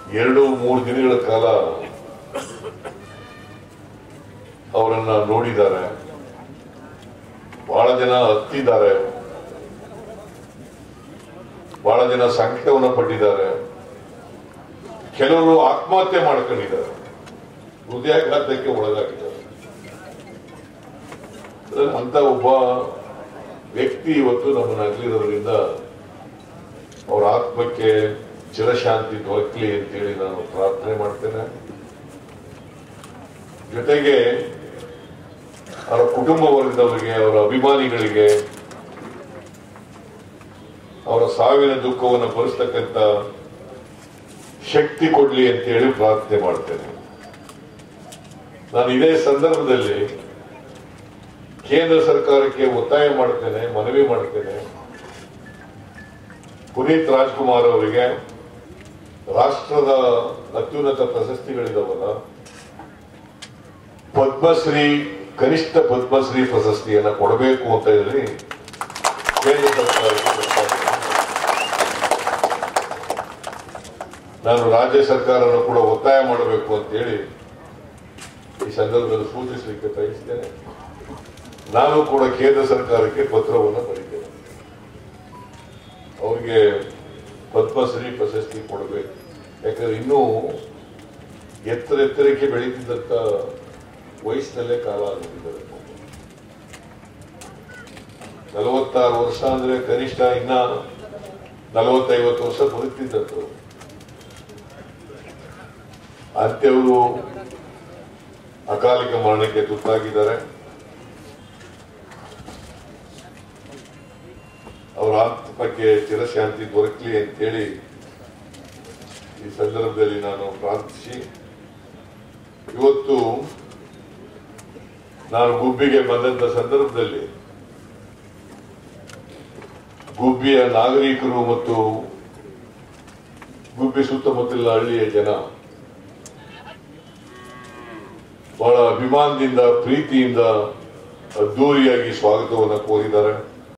ಎರಡು ಮೂರು ದಿನಗಳ ಕಾಲ ಅವರನ್ನ ನೋಡಿದ್ದಾರೆ ಬಹಳ ಜನ ಹತ್ತಿದ್ದಾರೆ ಬಹಳ ಜನ ಸಂಕಟವನ್ನು ಪಟ್ಟಿದ್ದಾರೆ ಕೆಲವರು ಆತ್ಮಹತ್ಯೆ ಮಾಡ್ಕೊಂಡಿದ್ದಾರೆ ಹೃದಯಾಘಾತಕ್ಕೆ ಒಳಗಾಗಿದ್ದಾರೆ ಅಂತ ಒಬ್ಬ ವ್ಯಕ್ತಿ ಇವತ್ತು ನಮ್ಮನ್ನ ಅಗಲಿರೋದ್ರಿಂದ ಅವರ ಆತ್ಮಕ್ಕೆ ಚಿರಶಾಂತಿ ದೊರಕಲಿ ಅಂತೇಳಿ ನಾನು ಪ್ರಾರ್ಥನೆ ಮಾಡ್ತೇನೆ ಜೊತೆಗೆ ಅವರ ಕುಟುಂಬ ವರ್ಗದವರಿಗೆ ಅವರ ಅಭಿಮಾನಿಗಳಿಗೆ ಅವರ ಸಾವಿನ ದುಃಖವನ್ನು ಭರಿಸ್ತಕ್ಕಂಥ ಶಕ್ತಿ ಕೊಡ್ಲಿ ಅಂತೇಳಿ ಪ್ರಾರ್ಥನೆ ಮಾಡ್ತೇನೆ ನಾನು ಇದೇ ಸಂದರ್ಭದಲ್ಲಿ ಕೇಂದ್ರ ಸರ್ಕಾರಕ್ಕೆ ಒತ್ತಾಯ ಮಾಡ್ತೇನೆ ಮನವಿ ಮಾಡ್ತೇನೆ ಪುನೀತ್ ರಾಜ್ಕುಮಾರ್ ಅವರಿಗೆ ರಾಷ್ಟ್ರದ ಅತ್ಯುನ್ನತ ಪ್ರಶಸ್ತಿಗಳಿದಾವಲ್ಲ ಪದ್ಮಶ್ರೀ ಕನಿಷ್ಠ ಪದ್ಮಶ್ರೀ ಪ್ರಶಸ್ತಿಯನ್ನ ಕೊಡಬೇಕು ಅಂತ ಹೇಳಿ ಕೇಂದ್ರ ಸರ್ಕಾರಕ್ಕೆ ಒತ್ತಾಯ ನಾನು ರಾಜ್ಯ ಸರ್ಕಾರನ ಕೂಡ ಒತ್ತಾಯ ಮಾಡಬೇಕು ಅಂತ ಹೇಳಿ ಈ ಸಂದರ್ಭದಲ್ಲಿ ಸೂಚಿಸಲಿಕ್ಕೆ ಬಯಸ್ತೇನೆ ನಾನು ಕೂಡ ಕೇಂದ್ರ ಸರ್ಕಾರಕ್ಕೆ ಪತ್ರವನ್ನು ಬರೀತೇನೆ ಅವ್ರಿಗೆ ಪದ್ಮಶ್ರೀ ಪ್ರಶಸ್ತಿ ಕೊಡಬೇಕು ಯಾಕಂದ್ರೆ ಇನ್ನೂ ಎತ್ತರ ಎತ್ತರಕ್ಕೆ ಬೆಳೀತಿದ್ದಂತ ವಯಸ್ಸಿನಲ್ಲೇ ಕಾಲ ಆಗಿದ್ದಾರೆ ನಲವತ್ತಾರು ವರ್ಷ ಅಂದ್ರೆ ಕನಿಷ್ಠ ಇನ್ನ ನಲವತ್ತೈವತ್ತು ವರ್ಷ ಬದುಕ್ತಿದ್ದದ್ದು ಅಂತ್ಯವರು ಅಕಾಲಿಕ ಮರಣಕ್ಕೆ ತುತ್ತಾಗಿದ್ದಾರೆ ಅವರ ಆತ್ಮಕ್ಕೆ ಚಿರಶಾಂತಿ ದೊರಕಲಿ ಅಂತೇಳಿ ಈ ಸಂದರ್ಭದಲ್ಲಿ ನಾನು ಪ್ರಾರ್ಥಿಸಿ ಇವತ್ತು ನಾನು ಗುಬ್ಬಿಗೆ ಬಂದಂತ ಸಂದರ್ಭದಲ್ಲಿ ಗುಬ್ಬಿಯ ನಾಗರಿಕರು ಮತ್ತು ಗುಬ್ಬಿ ಸುತ್ತಮುತ್ತಲ ಹಳ್ಳಿಯ ಜನ ಬಹಳ ಅಭಿಮಾನದಿಂದ ಪ್ರೀತಿಯಿಂದ ಅದ್ದೂರಿಯಾಗಿ ಸ್ವಾಗತವನ್ನು ಕೋರಿದ್ದಾರೆ